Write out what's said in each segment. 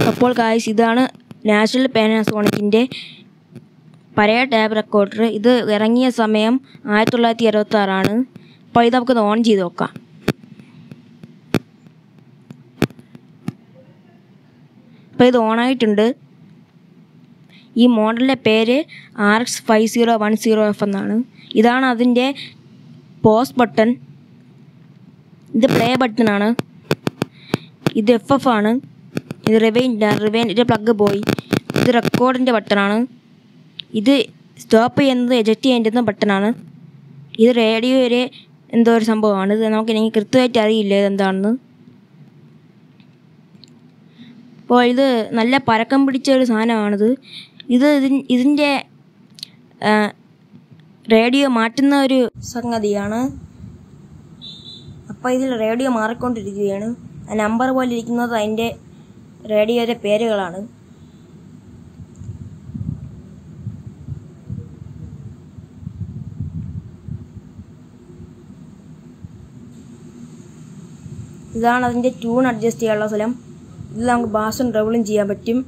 അപ്പോൾ കായ്സ് ഇതാണ് നാഷണൽ പാനാസോണിക്കിൻ്റെ പഴയ ടാബ് റെക്കോർഡർ ഇത് ഇറങ്ങിയ സമയം ആയിരത്തി തൊള്ളായിരത്തി അറുപത്തി ആറാണ് അപ്പോൾ ഇത് നമുക്കൊന്ന് ഓൺ ചെയ്ത് നോക്കാം അപ്പോൾ ഇത് ഓണായിട്ടുണ്ട് ഈ മോഡലിൻ്റെ പേര് R X five zero one zero F എന്നാണ് ഇതാണ് അതിൻ്റെ പോസ് ബട്ടൺ ഇത് പ്ലേ ബട്ടണാണ് ഇത് എഫ് എഫ് ആണ് ഇത് റിവൈൻ റിവൈൻ്റെ പ്ലഗ് പോയി ഇത് റെക്കോർഡിൻ്റെ ബട്ടണാണ് ഇത് സ്റ്റോപ്പ് ചെയ്യുന്നത് എജക്റ്റ് ചെയ്യേണ്ടുന്ന ബട്ടണാണ് ഇത് റേഡിയോ വരെ എന്തോ ഒരു സംഭവമാണ് ഇത് നമുക്ക് എനിക്ക് കൃത്യമായിട്ട് അറിയില്ല ഇതെന്താണെന്ന് അപ്പോൾ ഇത് നല്ല പരക്കം പിടിച്ച ഒരു സാധനമാണിത് ഇത് ഇതിൻ- ഇതിൻ്റെ ആ, റേഡിയോ മാറ്റുന്ന ഒരു സംഗതിയാണ് അപ്പോൾ ഇതിൽ റേഡിയോ മാറിക്കൊണ്ടിരിക്കുകയാണ് ആ നമ്പർ പോലെ ഇരിക്കുന്നത് അതിൻ്റെ റേഡിയോയുടെ പേരുകളാണ് ഇതാണ് അതിൻ്റെ ട്യൂൺ അഡ്ജസ്റ്റ് ചെയ്യാനുള്ള സ്ഥലം ഇതിൽ നമുക്ക് ബാസും ഡബിളും ചെയ്യാൻ പറ്റും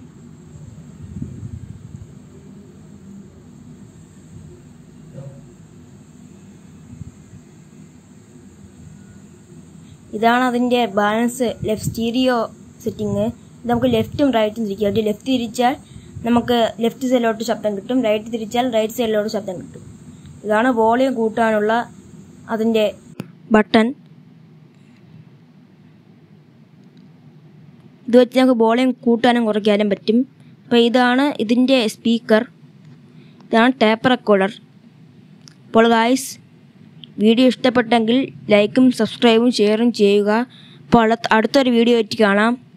ഇതാണ് അതിൻ്റെ ബാലൻസ് ലെഫ്റ്റ് സ്റ്റീരിയോ സെറ്റിങ് ഇത് നമുക്ക് ലെഫ്റ്റും റൈറ്റും തിരിക്കാം ഒരു ലെഫ്റ്റ് തിരിച്ചാൽ നമുക്ക് ലെഫ്റ്റ് സൈഡിലോട്ട് ശബ്ദം കിട്ടും റൈറ്റ് തിരിച്ചാൽ റൈറ്റ് സൈഡിലോട്ട് ശബ്ദം കിട്ടും ഇതാണ് വോളിയം കൂട്ടാനുള്ള അതിൻ്റെ ബട്ടൺ ഇത് വെച്ച് നമുക്ക് വോളിയം കൂട്ടാനും കുറയ്ക്കാനും പറ്റും അപ്പോൾ ഇതാണ് ഇതിൻ്റെ സ്പീക്കർ ഇതാണ് ടേപ്പ് റെക്കോർഡർ അപ്പോൾ ഗായ്സ് വീഡിയോ ഇഷ്ടപ്പെട്ടെങ്കിൽ ലൈക്കും സബ്സ്ക്രൈബും ഷെയറും ചെയ്യുക അപ്പോൾ അടുത്ത- അടുത്തൊരു വീഡിയോ ആയിട്ട് കാണാം